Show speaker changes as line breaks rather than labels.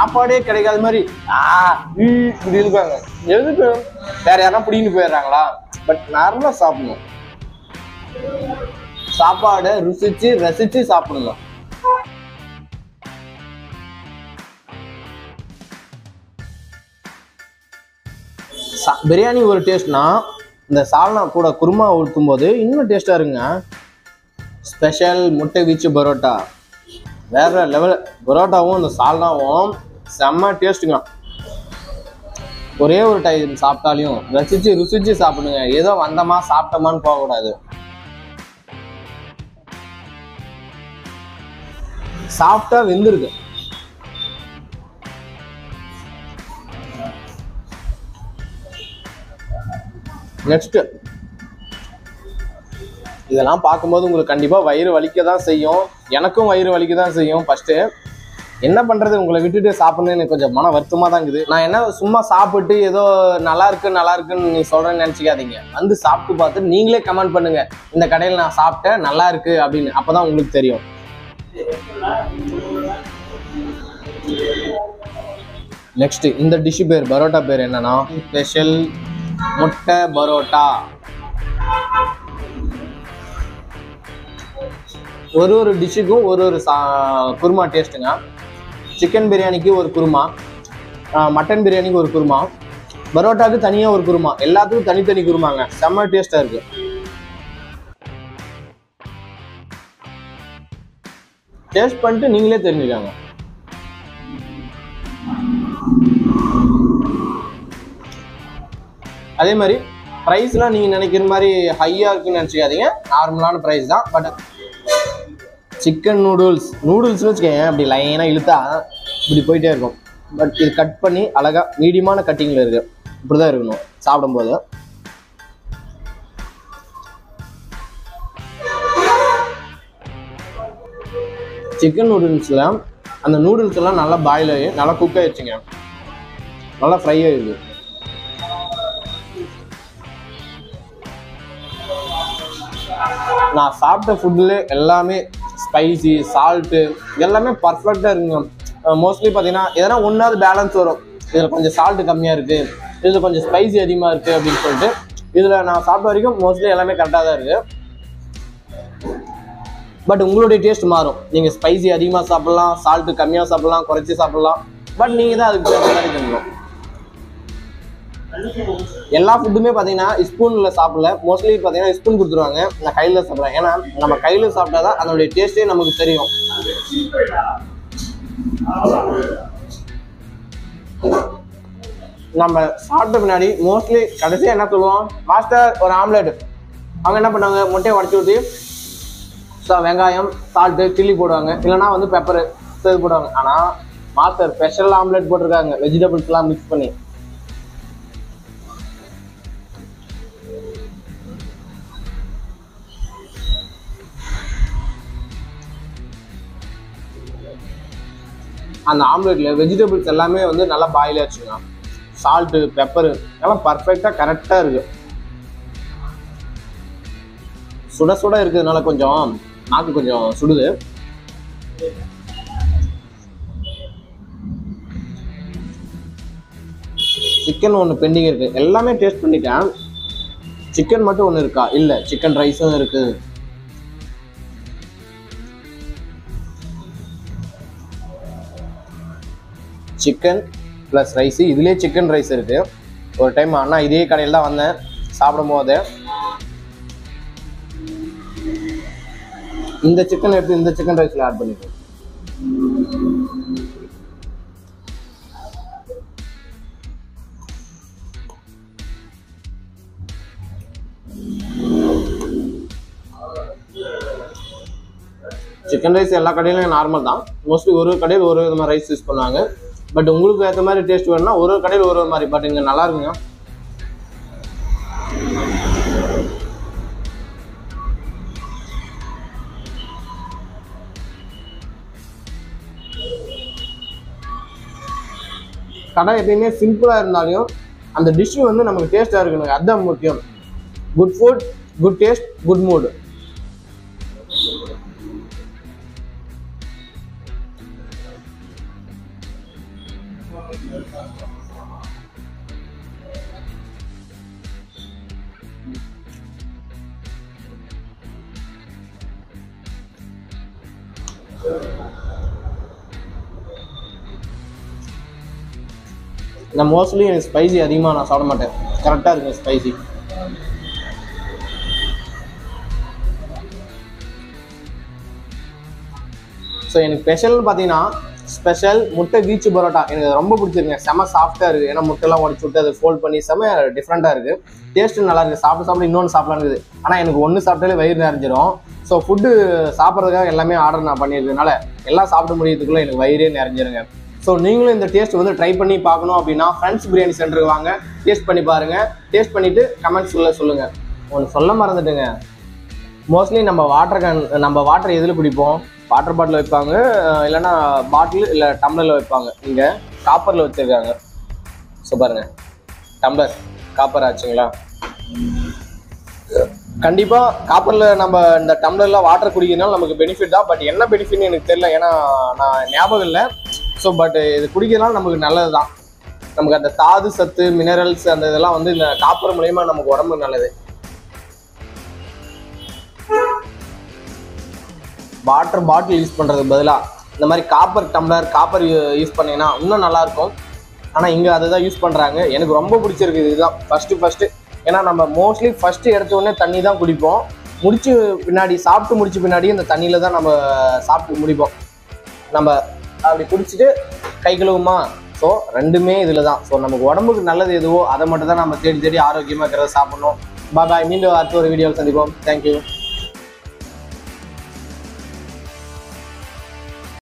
சாப்பாடே கிடைக்காத மாதிரி ஆ ஈ, இப்படி இருக்காங்க எதுக்கு வேற யாரா பிடிக்கிட்டு போயிடுறாங்களா பட் நார்மலா சாப்பிடணும் சாப்பாடை ருசிச்சு ரசிச்சு சாப்பிடணும் சா- பிரியாணி ஒரு டேஸ்ட்னா இந்த சால்னா கூட குருமா ஊற்றும் போது இன்னும் டேஸ்டா இருக்குங்க ஸ்பெஷல் முட்டை வீச்சு பரோட்டா வேற லெவல் பரோட்டாவும் இந்த சால்னாவும் செம்ம டேஸ்ட்டுங்க ஒரே ஒரு டைம் சாப்பிட்டாலையும் ரசிச்சு ருசிச்சு சாப்பிடுங்க ஏதோ வந்தமா சாப்பிட்டோமான்னு போகக்கூடாது சாப்பிட்டா வெந்திருக்கு நெக்ஸ்ட் இதெல்லாம் பார்க்கும்போது உங்களுக்கு கண்டிப்பா வயிறு வலிக்க தான் செய்யும் எனக்கும் வயிறு வலிக்க தான் செய்யும் ஃபர்ஸ்ட் என்ன பண்றது உங்களை விட்டுட்டு சாப்பிடணும்னு எனக்கு கொஞ்சம் மன வருத்தமா தான் இருக்குது நான் என்ன சும்மா சாப்பிட்டு ஏதோ நல்லா இருக்கு நல்லா இருக்குன்னு நீ சொல்றேன்னு நினைச்சுக்காதீங்க வந்து சாப்பிட்டு பார்த்து நீங்களே கமெண்ட் பண்ணுங்க இந்த கடையில் நான் சாப்பிட்டேன் நல்லா இருக்கு அப்படின்னு அப்பதான் உங்களுக்கு தெரியும் நெக்ஸ்ட் இந்த டிஷ் பேர் பரோட்டா பேர் என்னன்னா ஸ்பெஷல் முட்டை பரோட்டா ஒரு ஒரு டிஷ்ஷுக்கும் ஒரு ஒரு சா குருமா டேஸ்ட்டுங்க சிக்கன் பிரியாணிக்கு ஒரு குருமா மட்டன் பிரியாணிக்கு ஒரு குருமா பரோட்டாக்கு தனியாக ஒரு குருமா எல்லாத்துக்கும் தனித்தனி குருமாங்க செம்ம டேஸ்ட்டாக இருக்கு டேஸ்ட் பண்ணிட்டு நீங்களே தெரிஞ்சுக்காங்க அதே மாதிரி ப்ரைஸ்லாம் நீங்கள் நினைக்கிற மாதிரி ஹையாக இருக்குன்னு நினச்சிக்காதீங்க நார்மலான ப்ரைஸ் தான் பட் சிக்கன் நூடுல்ஸ் நூடுல்ஸ்னு வச்சுக்கோங்க அப்படி லைனாக இழுத்தா இப்படி போயிட்டே இருக்கும் பட் இது கட் பண்ணி அழகாக மீடியமான கட்டிங்கில் இருக்கு இப்படி தான் இருக்கணும் சாப்பிடும்போது சிக்கன் நூடுல்ஸில் அந்த நூடுல்ஸ் எல்லாம் நல்லா பாயில் ஆகி நல்லா குக் ஆயிடுச்சுங்க நல்லா ஃப்ரை ஆயிடுது நான் சாப்பிட்ட ஃபுட்டில் எல்லாமே ஸ்பைசி சால்ட்டு எல்லாமே பர்ஃபெக்டாக இருக்குங்க மோஸ்ட்லி பார்த்தீங்கன்னா எதனா ஒன்றாவது பேலன்ஸ் வரும் இதில் கொஞ்சம் சால்ட்டு கம்மியாக இருக்குது இதில் கொஞ்சம் ஸ்பைசி அதிகமாக இருக்குது அப்படின்னு சொல்லிட்டு இதில் நான் சாப்பிட்ட வரைக்கும் மோஸ்ட்லி எல்லாமே கரெக்டாக தான் இருக்குது பட் உங்களுடைய டேஸ்ட் மாறும் நீங்கள் ஸ்பைசி அதிகமாக சாப்பிடலாம் சால்ட்டு கம்மியாக சாப்பிடலாம் குறைச்சி சாப்பிடலாம் பட் நீங்கள் தான் அதுக்கு தகுந்த மாதிரி பண்ணணும் எல்லா ஃபுட்டுமே பார்த்தீங்கன்னா ஸ்பூனில் சாப்பிடல மோஸ்ட்லி பார்த்தீங்கன்னா ஸ்பூன் கொடுத்துருவாங்க நான் கையில் சாப்பிட்றேன் ஏன்னா நம்ம கையில் சாப்பிட்டா தான் அதனுடைய டேஸ்ட்டே நமக்கு தெரியும் நம்ம சாப்பிட்ட பின்னாடி மோஸ்ட்லி கடைசியாக என்ன சொல்லுவோம் மாஸ்டர் ஒரு ஆம்லெட் அவங்க என்ன பண்ணாங்க முட்டையை உடச்சி ஊற்றி ஸோ வெங்காயம் சால்ட்டு சில்லி போடுவாங்க இல்லைனா வந்து பெப்பர் இது போடுவாங்க ஆனால் மாஸ்டர் ஸ்பெஷல் ஆம்லெட் போட்டிருக்காங்க வெஜிடபிள்ஸ்லாம் மிக்ஸ் பண்ணி அந்த ஆம்லெட்ல வெஜிடபிள்ஸ் எல்லாமே வந்து நல்லா பாயில் ஆச்சுங்க சால்ட்டு பெப்பரு எல்லாம் பர்ஃபெக்டாக கரெக்டாக இருக்கு சுட சுட இருக்கிறதுனால கொஞ்சம் நாக்கு கொஞ்சம் சுடுது சிக்கன் ஒன்று பெண்டிங் இருக்கு எல்லாமே டேஸ்ட் பண்ணிட்டேன் சிக்கன் மட்டும் ஒன்று இருக்கா இல்லை சிக்கன் ரைஸும் இருக்குது சிக்கன் ப்ளஸ் ரைஸ் இதுலேயே சிக்கன் ரைஸ் இருக்கு ஒரு டைம் அண்ணா இதே கடையில் தான் வந்தேன் சாப்பிடும் போது இந்த சிக்கன் எடுத்து இந்த சிக்கன் ரைஸில் ஆட் பண்ணிக்கோ சிக்கன் ரைஸ் எல்லா கடையிலும் நார்மல் தான் மோஸ்ட்லி ஒரு ஒரு கடையில் ஒரு விதமாக ரைஸ் யூஸ் பண்ணுவாங்க பட் உங்களுக்கு ஏற்ற மாதிரி டேஸ்ட் வேணும்னா ஒரு ஒரு கடையில் ஒரு ஒரு மாதிரி பட் இங்கே நல்லா இருக்குங்க கடை எப்பயுமே சிம்பிளாக இருந்தாலும் அந்த டிஷ் வந்து நமக்கு டேஸ்ட்டாக இருக்கணுங்க அதுதான் முக்கியம் good food good taste good mood நான் மோஸ்ட்லி எனக்கு ஸ்பைசி அதிகமாக நான் சாப்பிட மாட்டேன் கரெக்டாக இருக்கும் ஸ்பைசி ஸோ எனக்கு ஸ்பெஷல்னு பார்த்தீங்கன்னா ஸ்பெஷல் முட்டை வீச்சு பரோட்டா எனக்கு அது ரொம்ப பிடிச்சிருங்க செம சாஃப்டாக இருக்குது ஏன்னா முட்டைலாம் உடச்சி விட்டு அதை ஃபோல்ட் பண்ணி செம டிஃப்ரெண்ட்டாக இருக்குது டேஸ்ட்டு நல்லா இருக்குது சாப்பிட சாப்பிட இன்னொன்று சாப்பிடலான்னு இருக்குது ஆனால் எனக்கு ஒன்று சாப்பிட்டாலே வயிறு நிறைஞ்சிரும் ஸோ ஃபுட்டு சாப்பிட்றதுக்காக எல்லாமே ஆர்டர் நான் பண்ணியிருக்கனால எல்லாம் சாப்பிட முடியறதுக்குள்ளே எனக்கு வயிறே நிறைஞ்சிருங்க ஸோ நீங்களும் இந்த டேஸ்ட் வந்து ட்ரை பண்ணி பார்க்கணும் அப்படின்னா ஃப்ரெண்ட்ஸ் பிரியாணி சென்டருக்கு வாங்க டேஸ்ட் பண்ணி பாருங்கள் டேஸ்ட் பண்ணிவிட்டு கமெண்ட்ஸ்குள்ளே சொல்லுங்கள் ஒன்று சொல்ல மறந்துட்டுங்க மோஸ்ட்லி நம்ம வாட்டர் கேன் நம்ம வாட்டர் எதில் குடிப்போம் வாட்டர் பாட்டில் வைப்பாங்க அஹ் இல்லைன்னா பாட்டில் இல்லை டம்ளரில் வைப்பாங்க இங்கே காப்பரில் வச்சுருக்காங்க ஸோ பாருங்க டம்ளர் காப்பர் ஆச்சுங்களா கண்டிப்பாக காப்பரில் நம்ம இந்த டம்ளரில் வாட்டர் குடிக்கிறதுனால நமக்கு பெனிஃபிட் தான் பட் என்ன பெனிஃபிட்னு எனக்கு தெரியல ஏன்னா நான் ஞாபகம் இல்லை ஸோ பட் இது குடிக்கிறதுனால நமக்கு நல்லது தான் நமக்கு அந்த தாது சத்து மினரல்ஸ் அந்த இதெல்லாம் வந்து இந்த காப்பர் மூலயமா நமக்கு உடம்புக்கு நல்லது வாட்டர் பாட்டில் யூஸ் பண்ணுறதுக்கு பதிலாக இந்த மாதிரி காப்பர் டம்ளர் காப்பர் யூஸ் பண்ணீங்கன்னா இன்னும் நல்லாயிருக்கும் ஆனால் இங்கே அதை தான் யூஸ் பண்ணுறாங்க எனக்கு ரொம்ப பிடிச்சிருக்கு இதுதான் ஃபஸ்ட்டு ஃபஸ்ட்டு ஏன்னா நம்ம மோஸ்ட்லி ஃபஸ்ட்டு எடுத்த உடனே தண்ணி தான் குடிப்போம் முடிச்சு பின்னாடி சாப்பிட்டு முடிச்ச பின்னாடி இந்த தண்ணியில் தான் நம்ம சாப்பிட்டு முடிப்போம் நம்ம அப்படி குடிச்சிட்டு கை கழுவுமா ஸோ ரெண்டுமே இதில் தான் ஸோ நமக்கு உடம்புக்கு நல்லது எதுவோ அதை மட்டும் தான் நம்ம தேடி தேடி ஆரோக்கியமாக இருக்கிறத சாப்பிடணும் பாய் மீண்டும் அடுத்த ஒரு வீடியோவில் சந்திப்போம் தேங்க்யூ